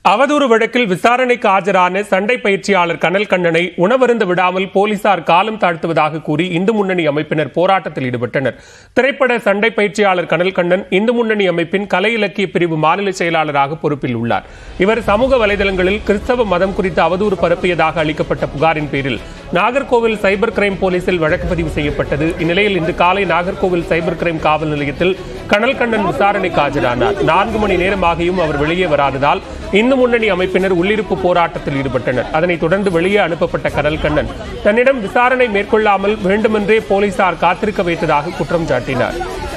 அவதூறு வழக்கில் விசாரணைக்கு ஆஜரான சண்டை பயிற்சியாளர் கனல் கண்ணனை உணவருந்த விடாமல் போலீசார் காலம் தாழ்த்துவதாக கூறி இந்து முன்னணி அமைப்பினர் போராட்டத்தில் ஈடுபட்டனர் திரைப்பட சண்டை பயிற்சியாளர் கனல் கண்ணன் இந்து முன்னணி அமைப்பின் கலை இலக்கிய பிரிவு மாநில செயலாளராக பொறுப்பில் உள்ளார் இவர் சமூக வலைதளங்களில் கிறிஸ்தவ மதம் குறித்து அவதூறு பரப்பியதாக அளிக்கப்பட்ட புகாரின் பேரில் நாகர்கோவில் சைபர் கிரைம் போலீசில் வழக்கு பதிவு செய்யப்பட்டது இந்நிலையில் இன்று காலை நாகர்கோவில் சைபர் கிரைம் காவல் நிலையத்தில் கனல் கண்ணன் விசாரணைக்கு ஆஜரானார் நான்கு மணி நேரமாகியும் அவர் வெளியே வராததால் இந்து முன்னணி அமைப்பினர் உள்ளிருப்பு போராட்டத்தில் ஈடுபட்டனர் அதனைத் தொடர்ந்து வெளியே அனுப்பப்பட்ட கனல் கண்ணன் தன்னிடம் விசாரணை மேற்கொள்ளாமல் வேண்டுமென்றே போலீசார் காத்திருக்க வைத்ததாக குற்றம் சாட்டினார்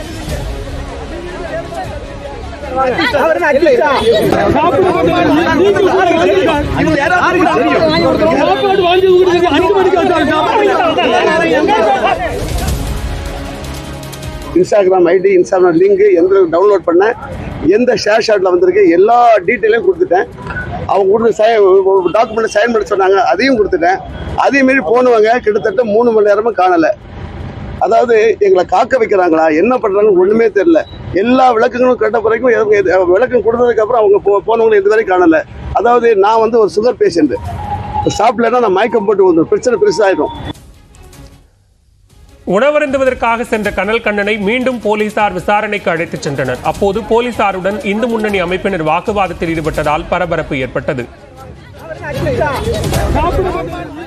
சாப்பாடு வாங்கி கொடுக்குறது அஞ்சு மணிக்கு வந்தாங்க சாப்பாடு இன்ஸ்டாகிராம் ஐடி இன்ஸ்டாகிராம் லிங்க் எந்த டவுன்லோட் பண்ணேன் எந்த ஷேர் ஷாட்டில் வந்திருக்கு எல்லா டீட்டெயிலையும் கொடுத்துட்டேன் அவங்க கொடுத்து சை டாக்குமெண்ட் சைன் பண்ண சொன்னாங்க அதையும் கொடுத்துட்டேன் அதே மாரி போனவங்க கிட்டத்தட்ட மூணு மணி நேரமும் காணலை அதாவது எங்களை காக்க வைக்கிறாங்களா என்ன பண்ணுறாங்கன்னு ஒன்றுமே தெரியல எல்லா விளக்கங்களும் கேட்ட பிறகும் எதுவும் எது- விளக்கம் கொடுத்ததுக்கப்புறம் அவங்க போ போனவங்களை இதுவரை காணலை அதாவது நான் வந்து ஒரு சுகர் பேஷண்ட்டு சாப்பிட்லன்னா நான் மயக்கம் போட்டு வந்து பிரச்சனை பெருசாகிடும் உணவருந்துவதற்காக சென்ற கனல் கண்ணனை மீண்டும் போலீசார் விசாரணைக்கு அழைத்துச் சென்றனர் அப்போது போலீசாருடன் இந்து முன்னணி அமைப்பினர் வாக்குவாதத்தில் ஈடுபட்டதால் பரபரப்பு ஏற்பட்டது சாப்பிட